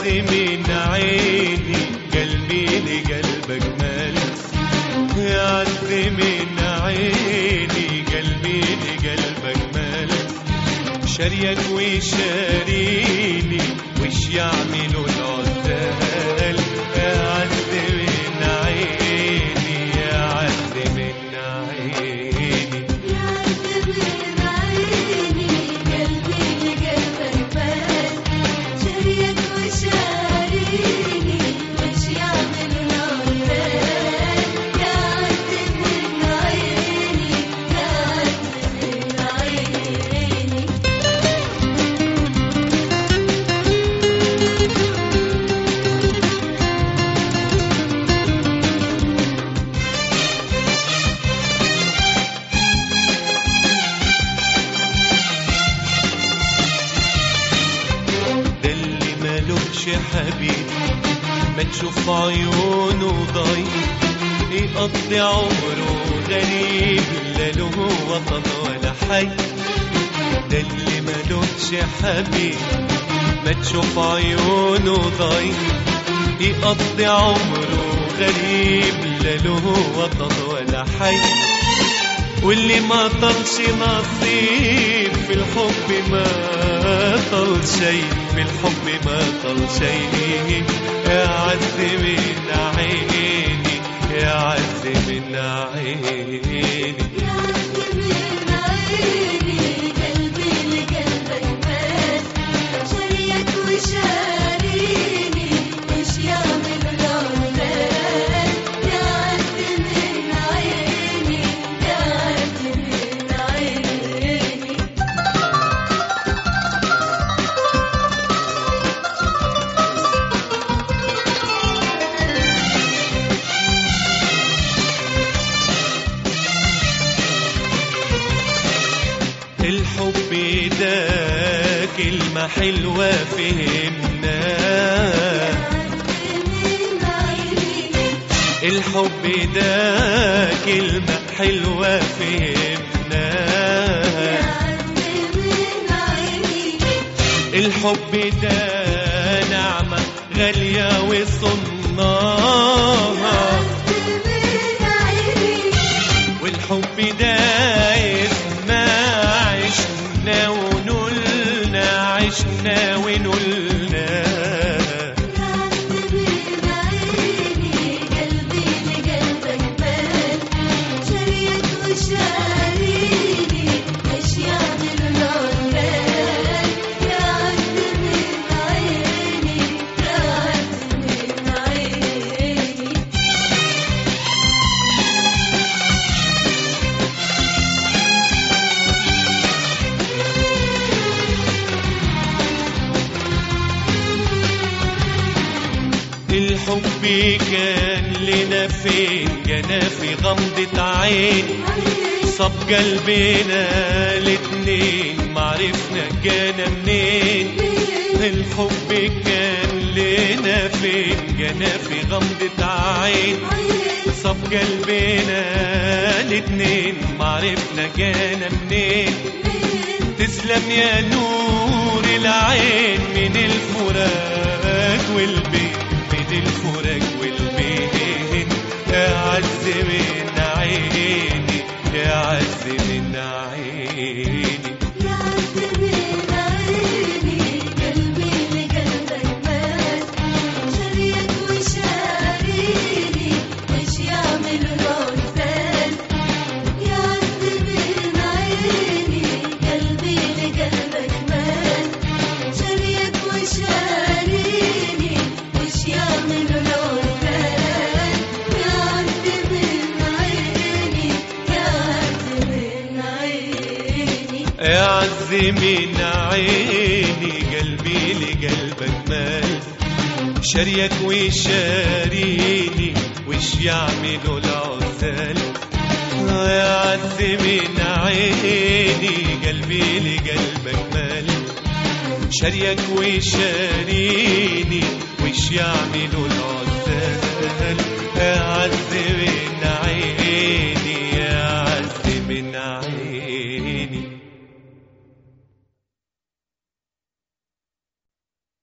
أعز من عيني قلبي لقلبك مالك أعز من عيني قلبي لقلبك مالك شريك ويشاريني وش يعملوا العزال أعز من عيني أعز من عيني ده اللي مالوش حبيب ما تشوف عيونه ضيق يقضي عمره غريب لا له وطن ولا حي ده اللي مالوش حبيب ما تشوف عيونه ضيق يقضي عمره غريب لا له وطن ولا حي واللي ما طلش نصيب في الحب ما طل شيء في الحب ما طل شيء يا عز من عيني يا عز من عيني وشاريني وش يعمل العمال يا عز من عيني يا عز من عيني الحب ده كلمة حلوة فهمنا الحب ده كلمة حلوة فهمنا الحب ده نعمة غالية وصناها والحب ده اسمه عشنا ونلنا عشنا ونلنا وشاريني ايش يعمل العمال يا عز من عيني يا عز من عيني الحب كان لنا فين جانا في غمضة عين صب قلبنا الاتنين معرفنا جانا منين الحب كان لنا فين جانا في غمضة عين صب قلبنا الاتنين معرفنا جانا منين تسلم يا نور العين من الفراق والبين من الفراق والبين يا عز من عيني يا عز من عيني يا عز من عيني قلبي لقلبك مات شريك وشاريني ايش يعمل العرفان يا عز من عيني قلبي لقلبك مات شريك وشاريني ايش يعمل العرفان يا عز من عيني يا عز من عيني يا عز من عيني قلبي لقلبك مال شريك ويشاريني وش يعملوا العزال يا عز من عيني قلبي لقلبك مال شريك ويشاريني وش يعملوا العزال يا عز من عيني